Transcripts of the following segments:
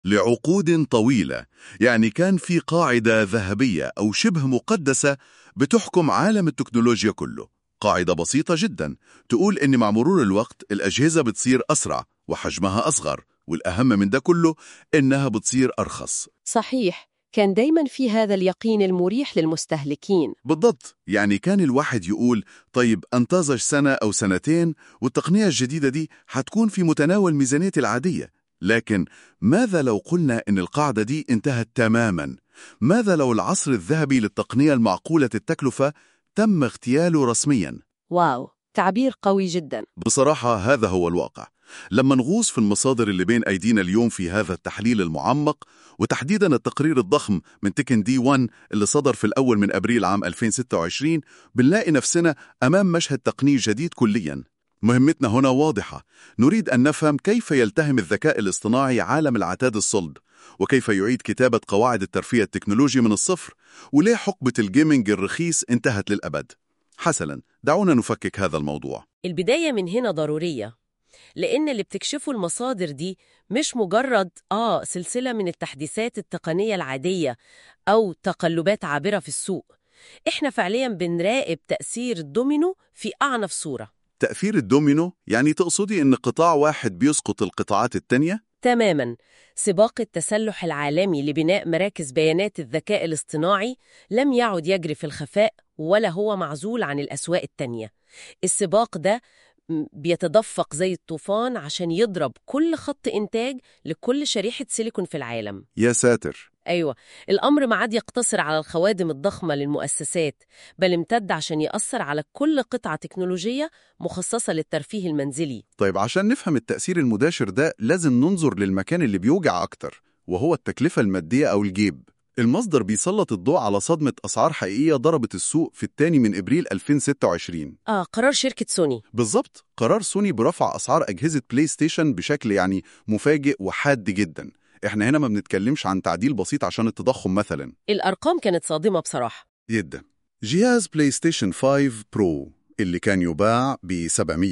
لعقود طويلة يعني كان في قاعدة ذهبية أو شبه مقدسة بتحكم عالم التكنولوجيا كله قاعدة بسيطة جدا تقول إن مع مرور الوقت الأجهزة بتصير أسرع وحجمها أصغر والأهم من ده كله إنها بتصير أرخص صحيح كان دايما في هذا اليقين المريح للمستهلكين بالضبط يعني كان الواحد يقول طيب انتظر سنة أو سنتين والتقنية الجديدة دي هتكون في متناول ميزانيتي العادية لكن ماذا لو قلنا إن القاعدة دي انتهت تماما؟ ماذا لو العصر الذهبي للتقنية المعقولة التكلفة تم اغتياله رسميا؟ واو تعبير قوي جدا بصراحة هذا هو الواقع لما نغوص في المصادر اللي بين أيدينا اليوم في هذا التحليل المعمق وتحديدا التقرير الضخم من تكن دي 1 اللي صدر في الأول من أبريل عام 2026 بنلاقي نفسنا أمام مشهد تقني جديد كليا مهمتنا هنا واضحة نريد أن نفهم كيف يلتهم الذكاء الاصطناعي عالم العتاد الصلب وكيف يعيد كتابة قواعد الترفيه التكنولوجي من الصفر وليه حقبة الجيمنج الرخيص انتهت للأبد حسنا دعونا نفكك هذا الموضوع البداية من هنا ضرورية لأن اللي بتكشفه المصادر دي مش مجرد آه سلسلة من التحديثات التقنية العادية أو تقلبات عابرة في السوق إحنا فعليا بنراقب تأثير الدومينو في أعنف صورة تأثير الدومينو يعني تقصدي إن قطاع واحد بيسقط القطاعات التانية؟ تماما سباق التسلح العالمي لبناء مراكز بيانات الذكاء الاصطناعي لم يعد يجري في الخفاء ولا هو معزول عن الأسواق التانية السباق ده م- بيتدفق زي الطوفان عشان يضرب كل خط إنتاج لكل شريحة سيليكون في العالم يا ساتر أيوة الأمر ما عاد يقتصر على الخوادم الضخمة للمؤسسات بل امتد عشان يأثر على كل قطعة تكنولوجية مخصصة للترفيه المنزلي طيب عشان نفهم التأثير المباشر ده لازم ننظر للمكان اللي بيوجع أكتر وهو التكلفة المادية أو الجيب المصدر بيسلط الضوء على صدمة أسعار حقيقية ضربت السوق في الثاني من إبريل 2026 آه قرار شركة سوني بالظبط قرار سوني برفع أسعار أجهزة بلاي ستيشن بشكل يعني مفاجئ وحاد جدا احنا هنا ما بنتكلمش عن تعديل بسيط عشان التضخم مثلا الأرقام كانت صادمة بصراحة جدا جهاز بلاي ستيشن 5 برو اللي كان يباع ب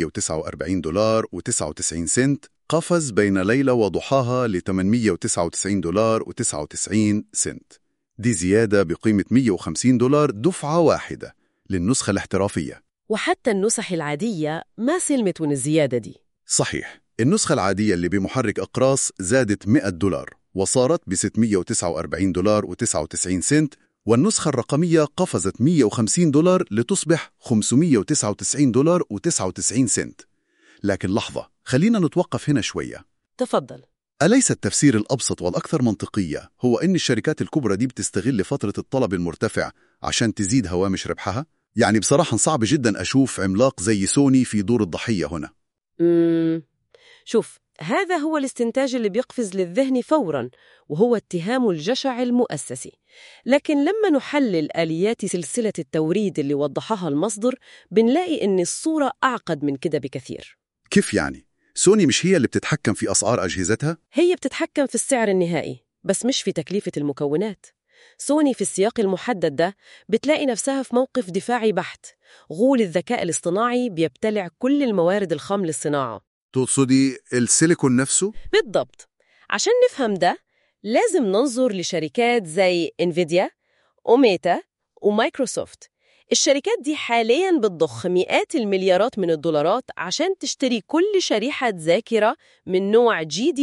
749 دولار و99 سنت قفز بين ليلة وضحاها ل 899 دولار و99 سنت دي زيادة بقيمة 150 دولار دفعة واحدة للنسخة الاحترافية وحتى النسخ العادية ما سلمت من الزيادة دي صحيح النسخة العادية اللي بمحرك أقراص زادت 100 دولار وصارت ب 649 دولار و99 سنت والنسخة الرقمية قفزت 150 دولار لتصبح 599 دولار و99 سنت لكن لحظة خلينا نتوقف هنا شوية تفضل أليس التفسير الأبسط والأكثر منطقية هو إن الشركات الكبرى دي بتستغل فترة الطلب المرتفع عشان تزيد هوامش ربحها؟ يعني بصراحة صعب جدا أشوف عملاق زي سوني في دور الضحية هنا مم. شوف هذا هو الاستنتاج اللي بيقفز للذهن فوراً وهو اتهام الجشع المؤسسي لكن لما نحلل آليات سلسلة التوريد اللي وضحها المصدر بنلاقي إن الصورة أعقد من كده بكثير كيف يعني؟ سوني مش هي اللي بتتحكم في أسعار أجهزتها؟ هي بتتحكم في السعر النهائي بس مش في تكلفة المكونات سوني في السياق المحدد ده بتلاقي نفسها في موقف دفاعي بحت غول الذكاء الاصطناعي بيبتلع كل الموارد الخام للصناعة تقصدي السيليكون نفسه؟ بالضبط عشان نفهم ده لازم ننظر لشركات زي انفيديا وميتا ومايكروسوفت الشركات دي حالياً بتضخ مئات المليارات من الدولارات عشان تشتري كل شريحة ذاكرة من نوع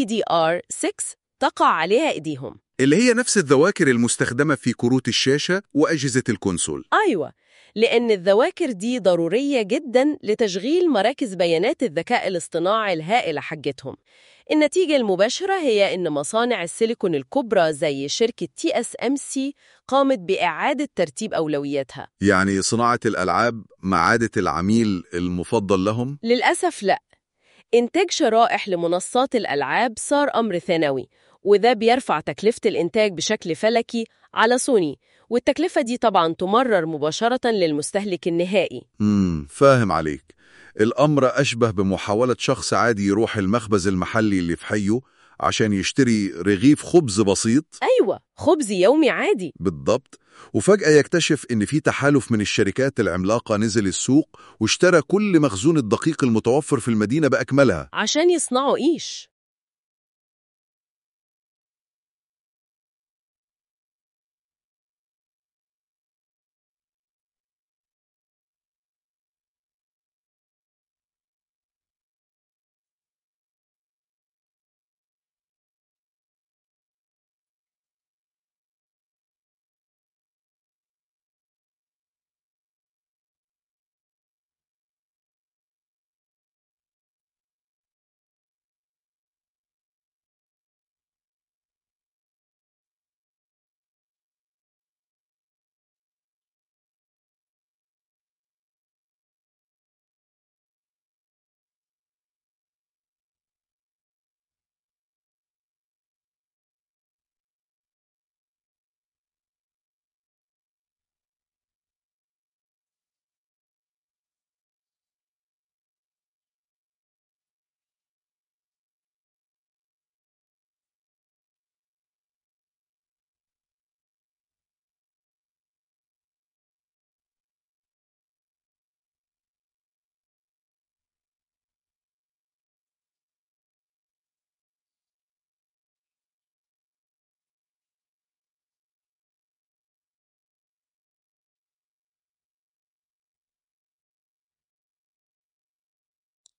GDDR6 تقع عليها إيديهم اللي هي نفس الذواكر المستخدمة في كروت الشاشة وأجهزة الكونسول أيوة لأن الذواكر دي ضرورية جدا لتشغيل مراكز بيانات الذكاء الاصطناعي الهائلة حقتهم النتيجة المباشرة هي إن مصانع السيليكون الكبرى زي شركة تي اس ام سي قامت بإعادة ترتيب أولوياتها يعني صناعة الألعاب مع عادة العميل المفضل لهم؟ للأسف لا إنتاج شرائح لمنصات الألعاب صار أمر ثانوي وده بيرفع تكلفة الإنتاج بشكل فلكي على سوني والتكلفة دي طبعا تمرر مباشرة للمستهلك النهائي امم فاهم عليك الأمر أشبه بمحاولة شخص عادي يروح المخبز المحلي اللي في حيه عشان يشتري رغيف خبز بسيط أيوة خبز يومي عادي بالضبط وفجأة يكتشف إن في تحالف من الشركات العملاقة نزل السوق واشترى كل مخزون الدقيق المتوفر في المدينة بأكملها عشان يصنعوا إيش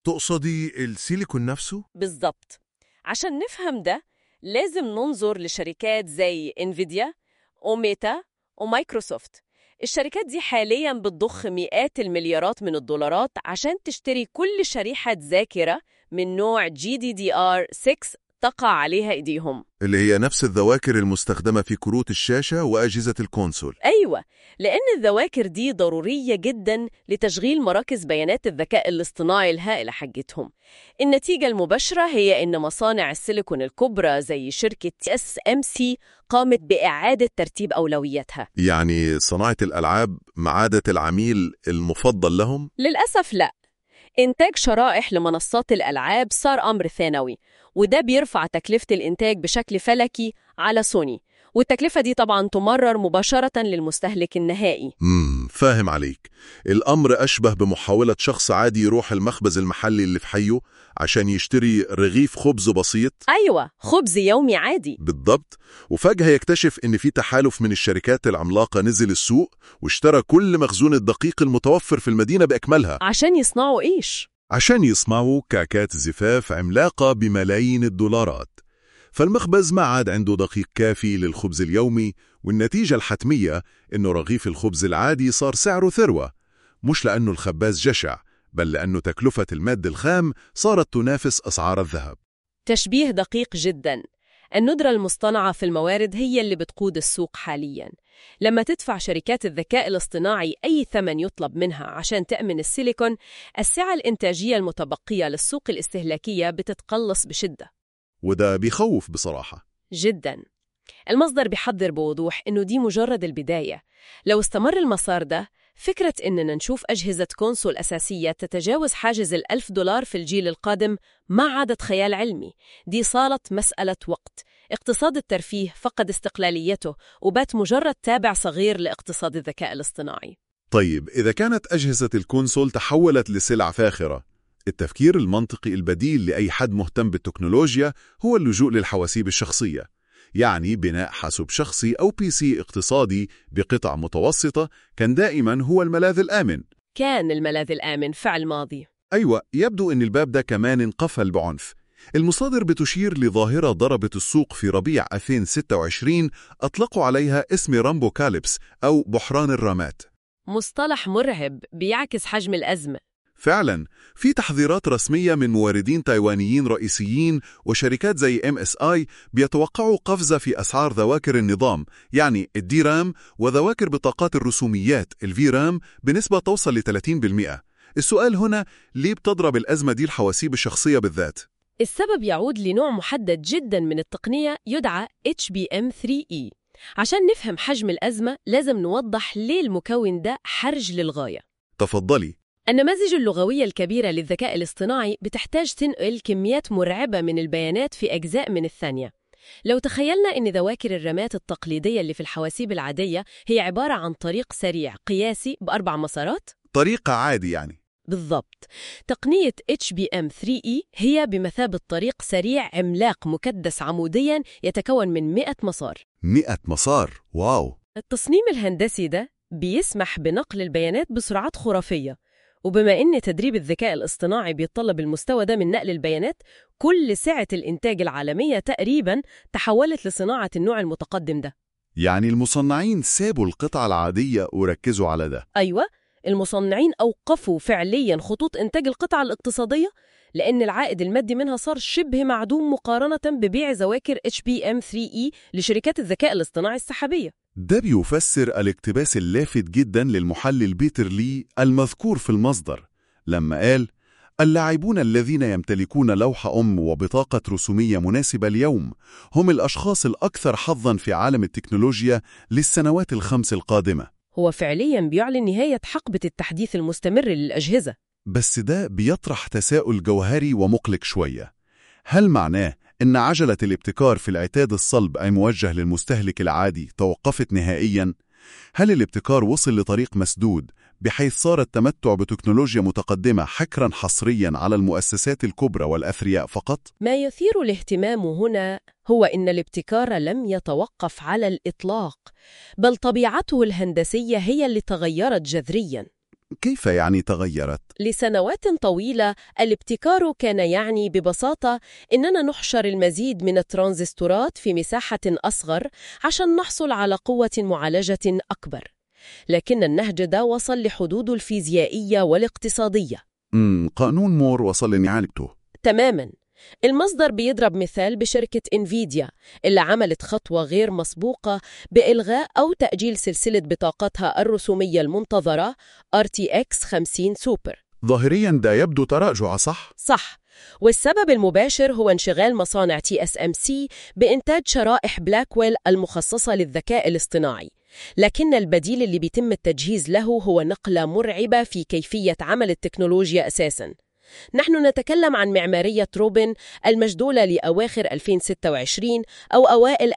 تقصدي السيليكون نفسه؟ بالظبط عشان نفهم ده لازم ننظر لشركات زي انفيديا وميتا ومايكروسوفت الشركات دي حاليا بتضخ مئات المليارات من الدولارات عشان تشتري كل شريحة ذاكرة من نوع GDDR6 تقع عليها ايديهم اللي هي نفس الذواكر المستخدمة في كروت الشاشة وأجهزة الكونسول أيوة لأن الذواكر دي ضرورية جدا لتشغيل مراكز بيانات الذكاء الاصطناعي الهائلة حقتهم النتيجة المباشرة هي إن مصانع السيليكون الكبرى زي شركة SMC قامت بإعادة ترتيب أولوياتها يعني صناعة الألعاب معادة العميل المفضل لهم؟ للأسف لا إنتاج شرائح لمنصات الألعاب صار أمر ثانوي وده بيرفع تكلفة الإنتاج بشكل فلكي على سوني والتكلفة دي طبعا تمرر مباشرة للمستهلك النهائي امم فاهم عليك الأمر أشبه بمحاولة شخص عادي يروح المخبز المحلي اللي في حيه عشان يشتري رغيف خبز بسيط أيوة خبز يومي عادي بالضبط وفجأة يكتشف إن في تحالف من الشركات العملاقة نزل السوق واشترى كل مخزون الدقيق المتوفر في المدينة بأكملها عشان يصنعوا إيش؟ عشان يصنعوا كعكات زفاف عملاقة بملايين الدولارات فالمخبز ما عاد عنده دقيق كافي للخبز اليومي والنتيجة الحتمية إنه رغيف الخبز العادي صار سعره ثروة مش لأنه الخباز جشع بل لأنه تكلفة المادة الخام صارت تنافس أسعار الذهب تشبيه دقيق جدا الندرة المصطنعة في الموارد هي اللي بتقود السوق حاليا لما تدفع شركات الذكاء الاصطناعي أي ثمن يطلب منها عشان تأمن السيليكون السعة الإنتاجية المتبقية للسوق الاستهلاكية بتتقلص بشدة وده بيخوف بصراحة جدا المصدر بيحذر بوضوح إنه دي مجرد البداية لو استمر المسار ده فكرة إننا نشوف أجهزة كونسول أساسية تتجاوز حاجز الألف دولار في الجيل القادم ما عادت خيال علمي دي صارت مسألة وقت اقتصاد الترفيه فقد استقلاليته وبات مجرد تابع صغير لاقتصاد الذكاء الاصطناعي طيب إذا كانت أجهزة الكونسول تحولت لسلع فاخرة التفكير المنطقي البديل لأي حد مهتم بالتكنولوجيا هو اللجوء للحواسيب الشخصية يعني بناء حاسوب شخصي أو بي سي اقتصادي بقطع متوسطة كان دائما هو الملاذ الآمن كان الملاذ الآمن فعل ماضي أيوة يبدو أن الباب ده كمان انقفل بعنف المصادر بتشير لظاهرة ضربت السوق في ربيع 2026 أطلقوا عليها اسم رامبو كاليبس أو بحران الرامات مصطلح مرعب بيعكس حجم الأزمة فعلا في تحذيرات رسمية من موردين تايوانيين رئيسيين وشركات زي ام اس اي بيتوقعوا قفزة في أسعار ذواكر النظام يعني الدي رام وذواكر بطاقات الرسوميات الفي رام بنسبة توصل ل 30% السؤال هنا ليه بتضرب الأزمة دي الحواسيب الشخصية بالذات؟ السبب يعود لنوع محدد جدا من التقنية يدعى HBM3E عشان نفهم حجم الأزمة لازم نوضح ليه المكون ده حرج للغاية تفضلي النماذج اللغوية الكبيرة للذكاء الاصطناعي بتحتاج تنقل كميات مرعبة من البيانات في أجزاء من الثانية لو تخيلنا أن ذواكر الرامات التقليدية اللي في الحواسيب العادية هي عبارة عن طريق سريع قياسي بأربع مسارات طريقة عادي يعني بالضبط تقنية HBM3E هي بمثابة طريق سريع عملاق مكدس عمودياً يتكون من 100 مسار 100 مسار واو التصميم الهندسي ده بيسمح بنقل البيانات بسرعات خرافية وبما إن تدريب الذكاء الاصطناعي بيتطلب المستوى ده من نقل البيانات كل سعة الإنتاج العالمية تقريباً تحولت لصناعة النوع المتقدم ده يعني المصنعين سابوا القطعة العادية وركزوا على ده أيوة المصنعين أوقفوا فعلياً خطوط إنتاج القطع الاقتصادية لأن العائد المادي منها صار شبه معدوم مقارنة ببيع ذواكر HBM3E لشركات الذكاء الاصطناعي السحابية ده بيفسر الاقتباس اللافت جدا للمحلل بيتر لي المذكور في المصدر لما قال اللاعبون الذين يمتلكون لوحة أم وبطاقة رسومية مناسبة اليوم هم الأشخاص الأكثر حظا في عالم التكنولوجيا للسنوات الخمس القادمة هو فعلياً بيعلن نهاية حقبة التحديث المستمر للأجهزة بس ده بيطرح تساؤل جوهري ومقلق شوية هل معناه إن عجلة الابتكار في العتاد الصلب أي موجه للمستهلك العادي توقفت نهائياً؟ هل الابتكار وصل لطريق مسدود بحيث صار التمتع بتكنولوجيا متقدمة حكراً حصرياً على المؤسسات الكبرى والأثرياء فقط؟ ما يثير الاهتمام هنا هو إن الابتكار لم يتوقف على الإطلاق بل طبيعته الهندسية هي اللي تغيرت جذرياً كيف يعني تغيرت؟ لسنوات طويلة الابتكار كان يعني ببساطة إننا نحشر المزيد من الترانزستورات في مساحة أصغر عشان نحصل على قوة معالجة أكبر لكن النهج ده وصل لحدوده الفيزيائية والاقتصادية امم قانون مور وصل لاني عالجته تماما المصدر بيضرب مثال بشركة انفيديا اللي عملت خطوة غير مسبوقة بإلغاء أو تأجيل سلسلة بطاقتها الرسومية المنتظرة RTX 50 سوبر ظاهريا ده يبدو تراجع صح؟ صح والسبب المباشر هو انشغال مصانع تي اس ام سي بإنتاج شرائح بلاكويل المخصصة للذكاء الاصطناعي لكن البديل اللي بيتم التجهيز له هو نقلة مرعبة في كيفية عمل التكنولوجيا أساساً نحن نتكلم عن معمارية روبن المجدولة لأواخر 2026 أو أوائل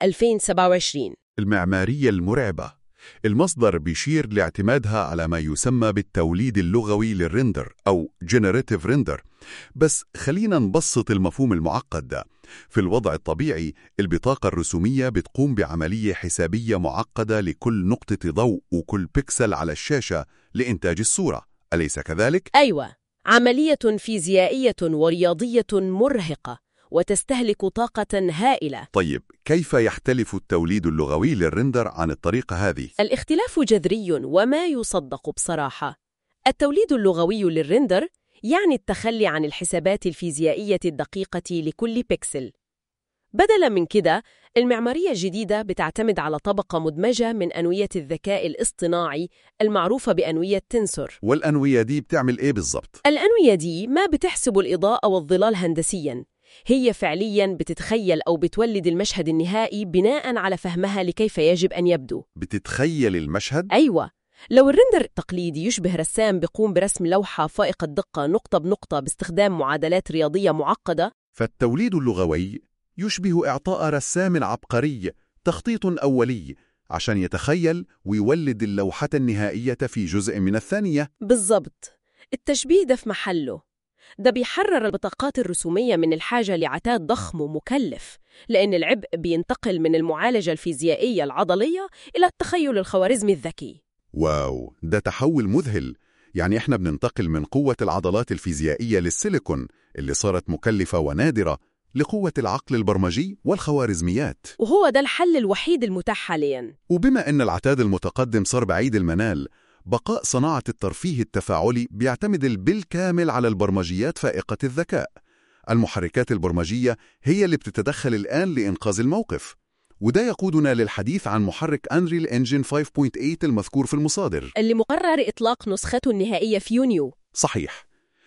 2027 المعمارية المرعبة المصدر بيشير لاعتمادها على ما يسمى بالتوليد اللغوي للرندر أو Generative Render بس خلينا نبسط المفهوم المعقد ده في الوضع الطبيعي البطاقة الرسومية بتقوم بعملية حسابية معقدة لكل نقطة ضوء وكل بيكسل على الشاشة لإنتاج الصورة أليس كذلك؟ أيوة عملية فيزيائية ورياضية مرهقة وتستهلك طاقة هائلة طيب كيف يختلف التوليد اللغوي للرندر عن الطريقة هذه؟ الاختلاف جذري وما يصدق بصراحة التوليد اللغوي للرندر يعني التخلي عن الحسابات الفيزيائية الدقيقة لكل بيكسل بدلا من كده المعمارية الجديدة بتعتمد على طبقة مدمجة من أنوية الذكاء الاصطناعي المعروفة بأنوية تنسور والأنوية دي بتعمل إيه بالضبط؟ الأنوية دي ما بتحسب الإضاءة والظلال هندسياً هي فعلياً بتتخيل أو بتولد المشهد النهائي بناء على فهمها لكيف يجب أن يبدو بتتخيل المشهد؟ أيوة لو الرندر التقليدي يشبه رسام بيقوم برسم لوحة فائقة الدقة نقطة بنقطة باستخدام معادلات رياضية معقدة فالتوليد اللغوي يشبه إعطاء رسام عبقري تخطيط أولي عشان يتخيل ويولد اللوحة النهائية في جزء من الثانية بالضبط التشبيه ده في محله ده بيحرر البطاقات الرسومية من الحاجة لعتاد ضخم ومكلف لأن العبء بينتقل من المعالجة الفيزيائية العضلية إلى التخيل الخوارزمي الذكي واو ده تحول مذهل يعني إحنا بننتقل من قوة العضلات الفيزيائية للسيليكون اللي صارت مكلفة ونادرة لقوة العقل البرمجي والخوارزميات وهو ده الحل الوحيد المتاح حالياً وبما أن العتاد المتقدم صار بعيد المنال بقاء صناعة الترفيه التفاعلي بيعتمد بالكامل على البرمجيات فائقة الذكاء المحركات البرمجية هي اللي بتتدخل الآن لإنقاذ الموقف وده يقودنا للحديث عن محرك أنريل إنجن 5.8 المذكور في المصادر اللي مقرر إطلاق نسخته النهائية في يونيو صحيح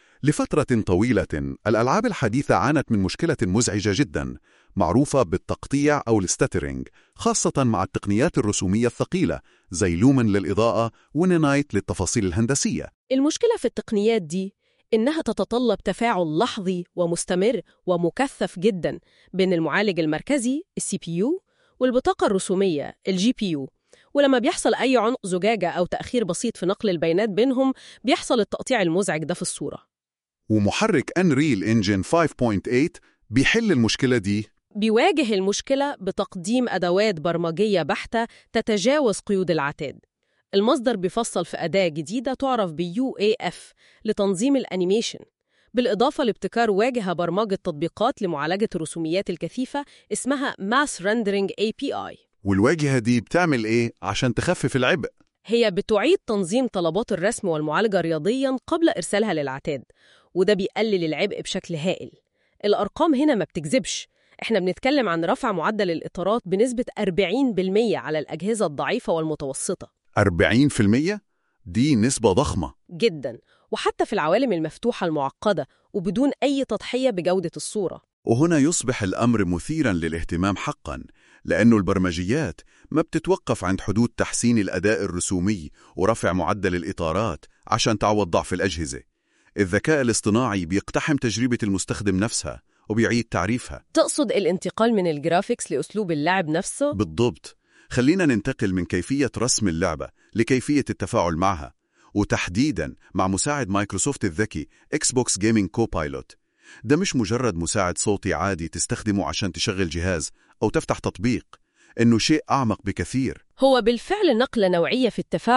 لفترة طويلة الألعاب الحديثة عانت من مشكلة مزعجة جدا معروفة بالتقطيع أو الستاترينج خاصة مع التقنيات الرسومية الثقيلة زي لومن للإضاءة ونينايت للتفاصيل الهندسية المشكلة في التقنيات دي إنها تتطلب تفاعل لحظي ومستمر ومكثف جدا بين المعالج المركزي السي بي يو والبطاقة الرسومية الجي بي يو ولما بيحصل أي عنق زجاجة أو تأخير بسيط في نقل البيانات بينهم بيحصل التقطيع المزعج ده في الصورة ومحرك أنريل إنجن 5.8 بيحل المشكلة دي بيواجه المشكلة بتقديم أدوات برمجية بحتة تتجاوز قيود العتاد المصدر بيفصل في أداة جديدة تعرف ب UAF لتنظيم الأنيميشن بالإضافة لابتكار واجهة برمجة تطبيقات لمعالجة الرسوميات الكثيفة اسمها Mass Rendering API والواجهة دي بتعمل إيه عشان تخفف العبء؟ هي بتعيد تنظيم طلبات الرسم والمعالجة رياضياً قبل إرسالها للعتاد وده بيقلل العبء بشكل هائل الأرقام هنا ما بتكذبش احنا بنتكلم عن رفع معدل الإطارات بنسبة 40% على الأجهزة الضعيفة والمتوسطة 40% دي نسبة ضخمة جدا وحتى في العوالم المفتوحة المعقدة وبدون أي تضحية بجودة الصورة وهنا يصبح الأمر مثيرا للاهتمام حقا لأن البرمجيات ما بتتوقف عند حدود تحسين الأداء الرسومي ورفع معدل الإطارات عشان تعوض ضعف الأجهزة الذكاء الاصطناعي بيقتحم تجربة المستخدم نفسها وبيعيد تعريفها تقصد الانتقال من الجرافيكس لأسلوب اللعب نفسه؟ بالضبط خلينا ننتقل من كيفية رسم اللعبة لكيفية التفاعل معها وتحديدا مع مساعد مايكروسوفت الذكي اكس بوكس جيمنج كوبايلوت ده مش مجرد مساعد صوتي عادي تستخدمه عشان تشغل جهاز أو تفتح تطبيق إنه شيء أعمق بكثير هو بالفعل نقلة نوعية في التفاعل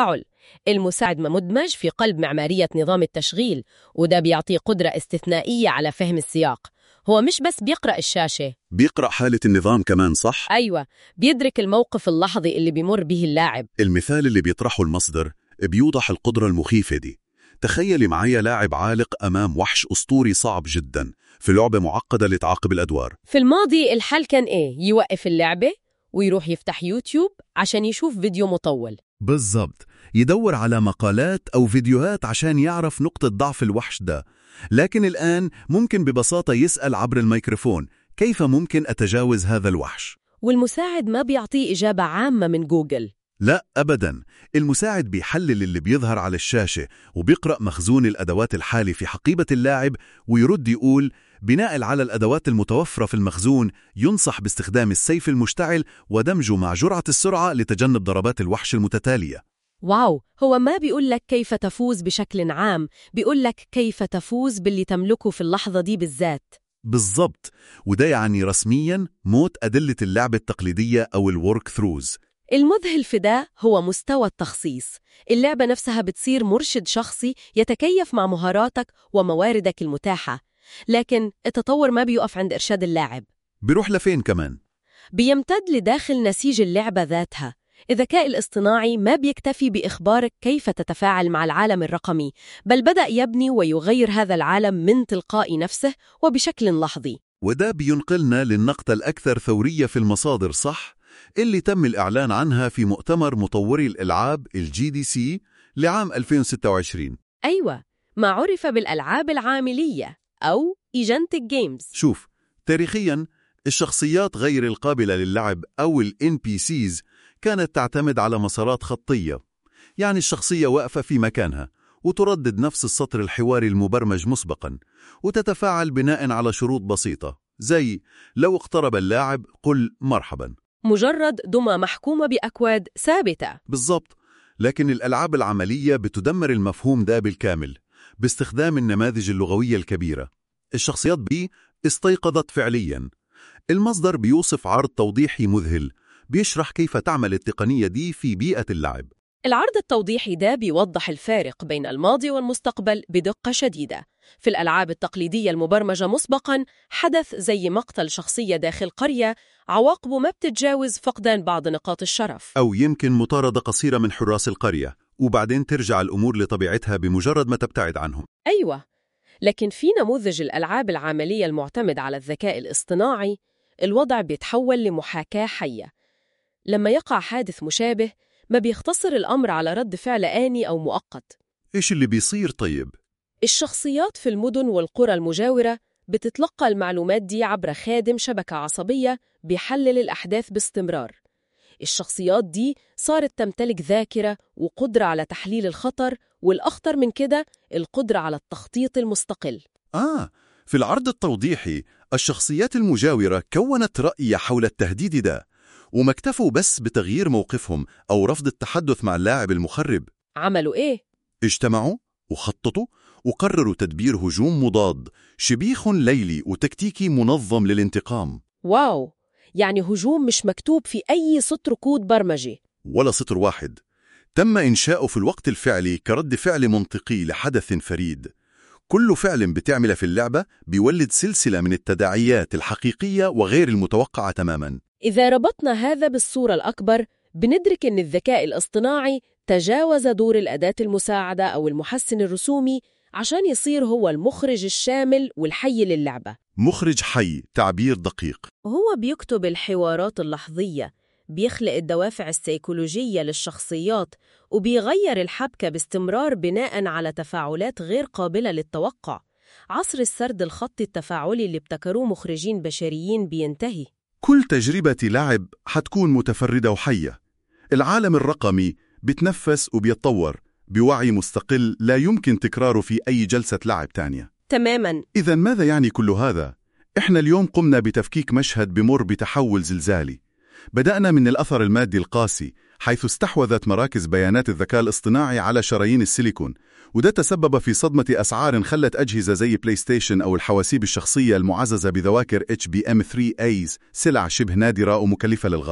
المساعد مدمج في قلب معمارية نظام التشغيل وده بيعطيه قدرة استثنائية على فهم السياق هو مش بس بيقرأ الشاشة بيقرأ حالة النظام كمان صح؟ أيوة بيدرك الموقف اللحظي اللي بيمر به اللاعب المثال اللي بيطرحه المصدر بيوضح القدرة المخيفة دي تخيلي معايا لاعب عالق أمام وحش أسطوري صعب جدا في لعبة معقدة لتعاقب الأدوار في الماضي الحل كان إيه؟ يوقف اللعبة ويروح يفتح يوتيوب عشان يشوف فيديو مطول بالضبط يدور على مقالات أو فيديوهات عشان يعرف نقطة ضعف الوحش ده لكن الآن ممكن ببساطة يسأل عبر الميكروفون كيف ممكن أتجاوز هذا الوحش؟ والمساعد ما بيعطيه إجابة عامة من جوجل لا أبدا المساعد بيحلل اللي بيظهر على الشاشة وبيقرأ مخزون الأدوات الحالي في حقيبة اللاعب ويرد يقول بناء على الأدوات المتوفرة في المخزون ينصح باستخدام السيف المشتعل ودمجه مع جرعة السرعة لتجنب ضربات الوحش المتتالية واو هو ما بيقول لك كيف تفوز بشكل عام بيقول لك كيف تفوز باللي تملكه في اللحظة دي بالذات بالضبط وده يعني رسميا موت أدلة اللعبة التقليدية أو الورك ثروز المذهل في ده هو مستوى التخصيص اللعبة نفسها بتصير مرشد شخصي يتكيف مع مهاراتك ومواردك المتاحة لكن التطور ما بيقف عند إرشاد اللاعب بيروح لفين كمان؟ بيمتد لداخل نسيج اللعبة ذاتها الذكاء الاصطناعي ما بيكتفي بإخبارك كيف تتفاعل مع العالم الرقمي بل بدأ يبني ويغير هذا العالم من تلقاء نفسه وبشكل لحظي وده بينقلنا للنقطة الأكثر ثورية في المصادر صح؟ اللي تم الإعلان عنها في مؤتمر مطوري الألعاب الجي دي سي لعام 2026 أيوة ما عرف بالألعاب العاملية أو ايجنتك جيمز شوف تاريخيا الشخصيات غير القابلة للعب أو ال NPCs كانت تعتمد على مسارات خطية يعني الشخصية واقفة في مكانها وتردد نفس السطر الحواري المبرمج مسبقا وتتفاعل بناء على شروط بسيطة زي لو اقترب اللاعب قل مرحبا مجرد دمى محكومة بأكواد ثابتة بالضبط لكن الألعاب العملية بتدمر المفهوم ده بالكامل باستخدام النماذج اللغوية الكبيرة الشخصيات بي استيقظت فعليا المصدر بيوصف عرض توضيحي مذهل بيشرح كيف تعمل التقنية دي في بيئة اللعب العرض التوضيحي ده بيوضح الفارق بين الماضي والمستقبل بدقة شديدة في الألعاب التقليدية المبرمجة مسبقاً حدث زي مقتل شخصية داخل قرية عواقبه ما بتتجاوز فقدان بعض نقاط الشرف أو يمكن مطاردة قصيرة من حراس القرية وبعدين ترجع الأمور لطبيعتها بمجرد ما تبتعد عنهم أيوة لكن في نموذج الألعاب العملية المعتمد على الذكاء الاصطناعي الوضع بيتحول لمحاكاة حية لما يقع حادث مشابه ما بيختصر الأمر على رد فعل آني أو مؤقت إيش اللي بيصير طيب؟ الشخصيات في المدن والقرى المجاورة بتتلقى المعلومات دي عبر خادم شبكة عصبية بيحلل الأحداث باستمرار الشخصيات دي صارت تمتلك ذاكرة وقدرة على تحليل الخطر والأخطر من كده القدرة على التخطيط المستقل آه في العرض التوضيحي الشخصيات المجاورة كونت رأي حول التهديد ده وما اكتفوا بس بتغيير موقفهم أو رفض التحدث مع اللاعب المخرب عملوا إيه؟ اجتمعوا وخططوا وقرروا تدبير هجوم مضاد شبيخ ليلي وتكتيكي منظم للانتقام واو يعني هجوم مش مكتوب في أي سطر كود برمجي ولا سطر واحد تم إنشاؤه في الوقت الفعلي كرد فعل منطقي لحدث فريد كل فعل بتعمله في اللعبة بيولد سلسلة من التداعيات الحقيقية وغير المتوقعة تماماً إذا ربطنا هذا بالصورة الأكبر بندرك أن الذكاء الاصطناعي تجاوز دور الأداة المساعدة أو المحسن الرسومي عشان يصير هو المخرج الشامل والحي للعبة مخرج حي تعبير دقيق هو بيكتب الحوارات اللحظية بيخلق الدوافع السيكولوجية للشخصيات وبيغير الحبكة باستمرار بناء على تفاعلات غير قابلة للتوقع عصر السرد الخطي التفاعلي اللي ابتكروه مخرجين بشريين بينتهي كل تجربة لعب حتكون متفردة وحية العالم الرقمي بتنفس وبيتطور بوعي مستقل لا يمكن تكراره في أي جلسة لعب تانية تماماً إذا ماذا يعني كل هذا؟ إحنا اليوم قمنا بتفكيك مشهد بمر بتحول زلزالي بدأنا من الأثر المادي القاسي حيث استحوذت مراكز بيانات الذكاء الاصطناعي على شرايين السيليكون وده تسبب في صدمة أسعار خلت أجهزة زي بلاي ستيشن أو الحواسيب الشخصية المعززة بذواكر HBM3As سلع شبه نادرة ومكلفة للغاية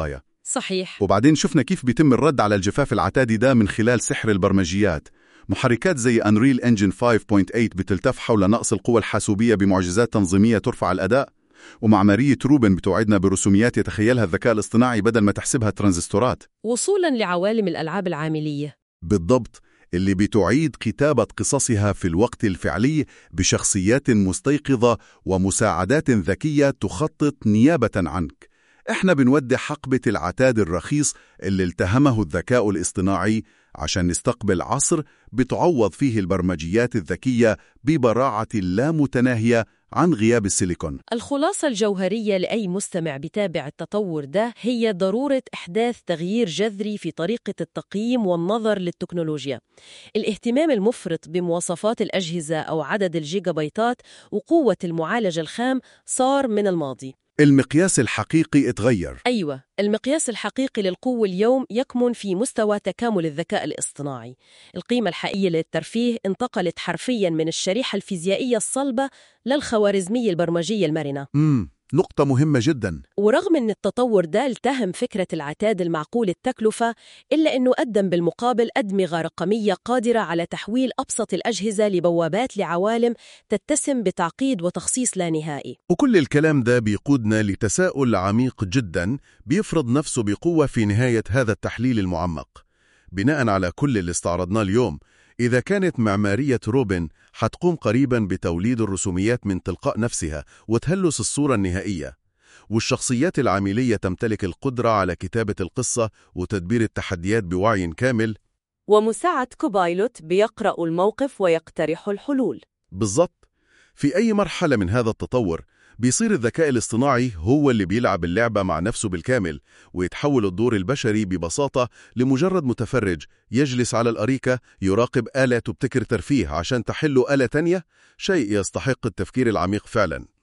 صحيح وبعدين شفنا كيف بيتم الرد على الجفاف العتادي ده من خلال سحر البرمجيات محركات زي أنريل انجن 5.8 بتلتف حول نقص القوى الحاسوبية بمعجزات تنظيمية ترفع الأداء ومعمارية روبن بتوعدنا برسوميات يتخيلها الذكاء الاصطناعي بدل ما تحسبها ترانزستورات وصولا لعوالم الألعاب العاملية بالضبط اللي بتعيد كتابة قصصها في الوقت الفعلي بشخصيات مستيقظة ومساعدات ذكية تخطط نيابة عنك احنا بنودي حقبة العتاد الرخيص اللي التهمه الذكاء الاصطناعي عشان نستقبل عصر بتعوض فيه البرمجيات الذكية ببراعة لا متناهية عن غياب السيليكون الخلاصة الجوهرية لأي مستمع بتابع التطور ده هي ضرورة إحداث تغيير جذري في طريقة التقييم والنظر للتكنولوجيا الاهتمام المفرط بمواصفات الأجهزة أو عدد الجيجا بايتات وقوة المعالج الخام صار من الماضي المقياس الحقيقي اتغير أيوة المقياس الحقيقي للقوة اليوم يكمن في مستوى تكامل الذكاء الاصطناعي القيمة الحقيقية للترفيه انتقلت حرفياً من الشريحة الفيزيائية الصلبة للخوارزمية البرمجية المرنة امم نقطة مهمة جدا ورغم أن التطور ده التهم فكرة العتاد المعقول التكلفة إلا أنه قدم بالمقابل أدمغة رقمية قادرة على تحويل أبسط الأجهزة لبوابات لعوالم تتسم بتعقيد وتخصيص لا نهائي وكل الكلام ده بيقودنا لتساؤل عميق جدا بيفرض نفسه بقوة في نهاية هذا التحليل المعمق بناء على كل اللي استعرضناه اليوم إذا كانت معمارية روبن حتقوم قريبا بتوليد الرسوميات من تلقاء نفسها وتهلس الصورة النهائية والشخصيات العاملية تمتلك القدرة على كتابة القصة وتدبير التحديات بوعي كامل ومساعد كوبايلوت بيقرأ الموقف ويقترح الحلول بالضبط في أي مرحلة من هذا التطور بيصير الذكاء الاصطناعي هو اللي بيلعب اللعبة مع نفسه بالكامل ويتحول الدور البشري ببساطة لمجرد متفرج يجلس على الأريكة يراقب آلة تبتكر ترفيه عشان تحله آلة تانية شيء يستحق التفكير العميق فعلا